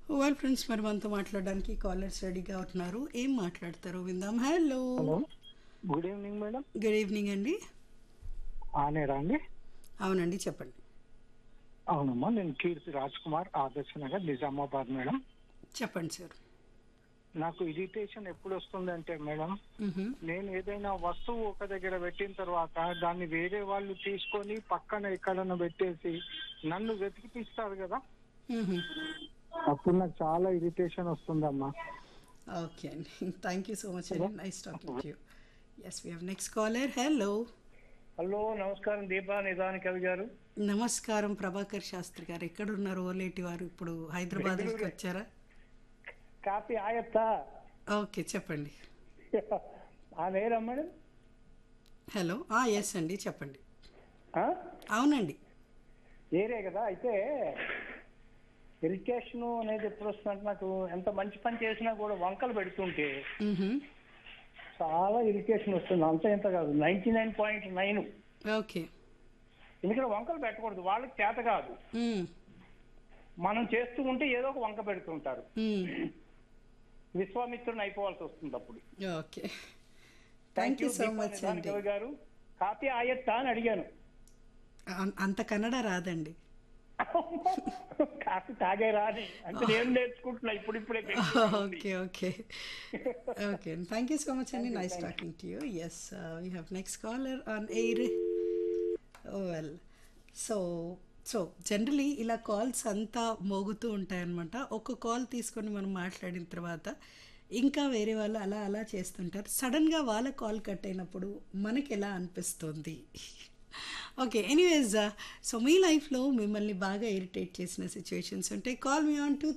Well friends మరి మనతో మాట్లాడడానికి కాలర్స్ రెడీగా ఉంటున్నారు ఏం మాట్లాడతారు విందాం hello hello good evening madam good evening అండి ఆనేరా అండి అవునండి చెప్పండి అవునమ్మా నేను కీర్తి రాజ్ కుమార్ ఆదర్శ నగర్ నిజామాబాద్ మేడం చెప్పండి సార్ నాకు ఇరిటేషన్ ఎప్పుడు వస్తుందంటే మేడం నేను ఏదైనా వస్తువు ఒక దగ్గర పెట్టిన తర్వాత దాన్ని వేరే వాళ్ళు తీసుకొని పక్కన ఎక్కడన్నా పెట్టేసి నన్ను వెతికిపిస్తారు కదా అప్పుడు నాకు చాలా ఇరిటేషన్ వస్తుందమ్మా ఓకే అండి థ్యాంక్ యూ సో మచ్ అండి nice talking to you yes we have next caller hello hello నమస్కారం దీపా నిదాని కవి గారు నమస్కారం ప్రభాకర్ శాస్త్రి గారు ఎక్కడున్నారు ఓలేటి వారు ఇప్పుడు హైదరాబాద్కి వచ్చారా కాపీ ఆయత్తా ఓకే చెప్పండి ఆ నేరా మేడం హలో ఎస్ అండి చెప్పండి ఆ? అవునండి ఏరే కదా అయితే ఇరిటేషన్ అనేది ఎప్పుడు వస్తుందంటే నాకు ఎంత మంచి పని చేసినా కూడా వంకలు పెడుతుంటే మ్హూ. చాలా ఇరిటేషన్ వస్తుంది అంత ఇంత కాదు ninety nine point nine okay ఎందుకంటే వంకలు పెట్టకూడదు వాళ్ళకి చేత కాదు మ్, మనం చేస్తూ ఉంటే ఏదో ఒక వంక పెడుతుంటారు మ్. విశ్వామిత్రుని అయిపోవాల్సి వస్తుంది అప్పుడు okay thank you so Deepa much నిదాని అండి కవి గారు కాపీ ఆయత్తా అని అడిగాను అం- అంత కన్నడ రాదండి కాఫీ తాగే రాని అంటే నేను నేర్చుకుంటున్నా ఇప్పుడు ఇప్పుడే okay okay okay thank you so much అండి nice talking to you yes we have next caller on air well so so generally ఇలా కాల్స్ అంతా మోగుతూ ఉంటాయన్నమాట ఒక కాల్ తీసుకొని మనం మాట్లాడిన తర్వాత ఇంకా వేరే వాళ్ళు అలా అలా చేస్తుంటారు సడన్గా వాళ్ళ కాల్ కట్ అయినప్పుడు మనకి ఎలా అనిపిస్తుంది ఓకే ఎనీవేస్ సో మీ లైఫ్లో మిమ్మల్ని బాగా ఇరిటేట్ చేసిన సిచ్యువేషన్స్ ఉంటే కాల్ మీ ఆన్ టూ